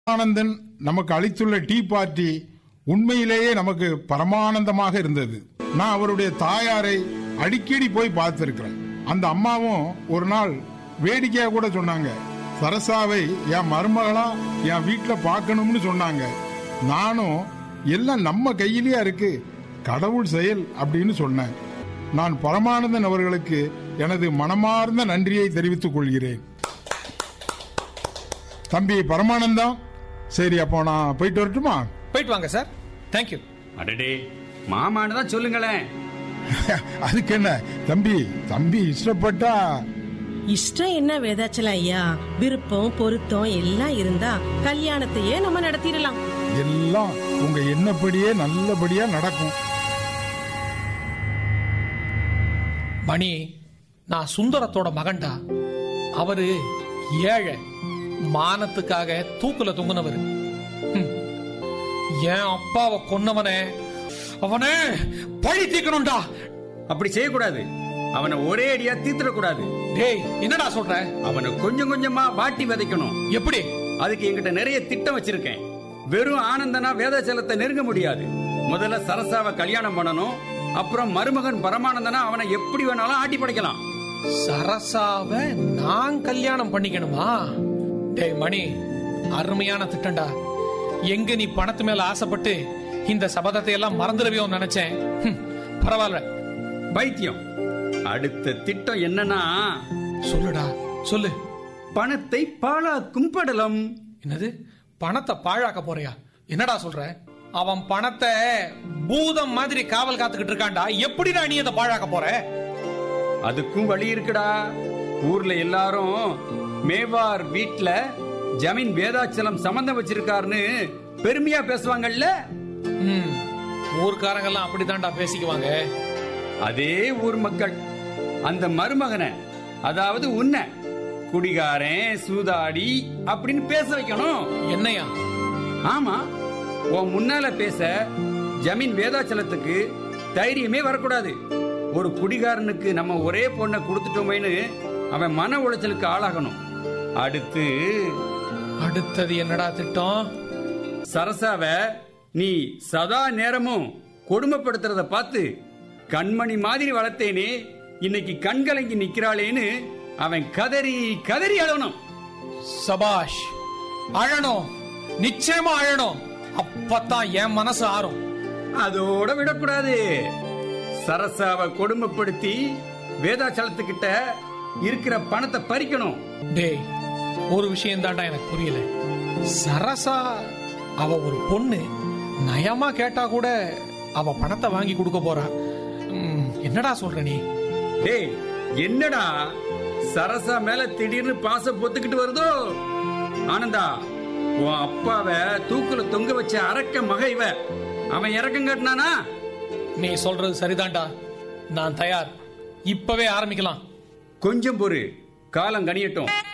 ஆனந்தன் நமக்கு அளித்துள்ள tea party உண்மையிலேயே நமக்கு பரமானந்தமாக இருந்தது நான் அவருடைய தாயாரை அடிக்கடி போய் பார்த்திருக்கிறேன் அந்த அம்மாவும் ஒரு நாள் வேடிக்கையா கூட சொன்னாங்க சரசாவை என் மருமகளா என் வீட்டுல பார்க்கணும்னு சொன்னாங்க நானும் எல்லாம் நம்ம கையிலேயே இருக்கு கடவுள் செயல் அப்படின்னு சொன்னேன் நான் பரமானந்தன் அவர்களுக்கு எனது மனமார்ந்த நன்றியை தெரிவித்துக் கொள்கிறேன் தம்பி பரமானந்தம் சரி அப்போ நான் போயிட்டு வரட்டுமா போயிட்டு வாங்க சார் தேங்க்யூ அடடே மாமான்னு தான் சொல்லுங்களேன் அதுக்கு என்ன தம்பி தம்பி இஷ்டப்பட்டா இஷ்டம் என்ன வேதாச்சல ஐயா விருப்பம் பொருத்தம் எல்லாம் இருந்தா கல்யாணத்தையே நம்ம நடத்திடலாம் எல்லாம் உங்க எண்ணப்படியே நல்லபடியா நடக்கும் மணி நான் சுந்தரத்தோட மகன்டா அவரு ஏழை மானத்துக்காக தூக்குல தொங்குனவர் ஹம். என் அப்பாவை கொன்னவனே அவனே பழி தீக்கணும்டா அப்படி செய்யக்கூடாது அவனை ஒரே அடியா தீத்துடக்கூடாது டேய் என்னடா சொல்ற அவனை கொஞ்சம் கொஞ்சமா வாட்டி விதைக்கணும் எப்படி அதுக்கு என்கிட்ட நிறைய திட்டம் வச்சிருக்கேன் வெறும் ஆனந்தனா வேதாச்சலத்தை நெருங்க முடியாது முதல்ல சரசாவை கல்யாணம் பண்ணணும் அப்புறம் மருமகன் பரமானந்தனா அவனை எப்படி வேணாலும் ஆட்டி படைக்கலாம் சரசாவ நான் கல்யாணம் பண்ணிக்கணுமா டேய் மணி அருமையான திட்டம்டா எங்க நீ பணத்து மேல ஆசைப்பட்டு இந்த சபதத்தை எல்லாம் மறந்துடுவியோ நினைச்சேன் ஹம், பரவாயில்ல பைத்தியம் அடுத்த திட்டம் என்னன்னா சொல்லுடா சொல்லு பணத்தை பாழாக்கும் படலம் என்னது பணத்தை பாழாக்க போறியா என்னடா சொல்ற அவன் பணத்தை பூதம் மாதிரி காவல் காத்துக்கிட்டு இருக்கான்டா எப்படிடா நீ அதை பாழாக்க போற அதுக்கும் வழி இருக்குடா ஊர்ல எல்லாரும் மேவார் வீட்ல ஜமீன் வேதாச்சலம் சம்பந்தம் வச்சிருக்காருன்னு பெருமையா பேசுவாங்கல்ல ம் ஊர்க்காரங்கெல்லாம் அப்படித்தான்டா பேசிக்குவாங்க அதே ஊர் மக்கள் அந்த மருமகனை அதாவது உன்னை குடிகாரன் சூதாடி அப்படின்னு பேச வைக்கணும் என்னையா ஆமா உன் முன்னால பேச ஜமீன் வேதாச்சலத்துக்கு தைரியமே வரக்கூடாது ஒரு குடிகாரனுக்கு நம்ம ஒரே பொண்ணை கொடுத்துட்டோமேன்னு அவன் மன உளைச்சலுக்கு ஆளாகணும் அடுத்து அடுத்தது என்னடா திட்டம் சரசாவ நீ சதா நேரமும் கொடுமைப்படுத்துறத பார்த்து கண்மணி மாதிரி வளர்த்தேனே இன்னைக்கு கண்கலங்கி நிக்கிறாளேன்னு அவன் கதறி கதறி அழணும் சபாஷ் அழணும் நிச்சயமா அழணும் அப்பதான் என் மனசு ஆறும் அதோட விடக்கூடாது சரசாவை கொடுமைப்படுத்தி வேதாச்சலத்துக்கிட்ட இருக்கிற பணத்தை பறிக்கணும் டேய் ஒரு விஷயம் தான்டா எனக்கு புரியல சரசா அவ ஒரு பொண்ணு நயமா கேட்டா கூட அவ பணத்தை வாங்கி கொடுக்க போறா ம், என்னடா சொல்ற நீ டேய் என்னடா சரசா மேல திடீர்னு பாசம் பொத்துக்கிட்டு வருதோ ஆனந்தா உன் அப்பாவை தூக்குல தொங்க வச்ச அரக்க மக இவ அவன் இறக்கம் கட்டினானா நீ சொல்றது சரிதான்டா நான் தயார் இப்பவே ஆரம்பிக்கலாம் கொஞ்சம் பொறு காலம் கனியட்டும்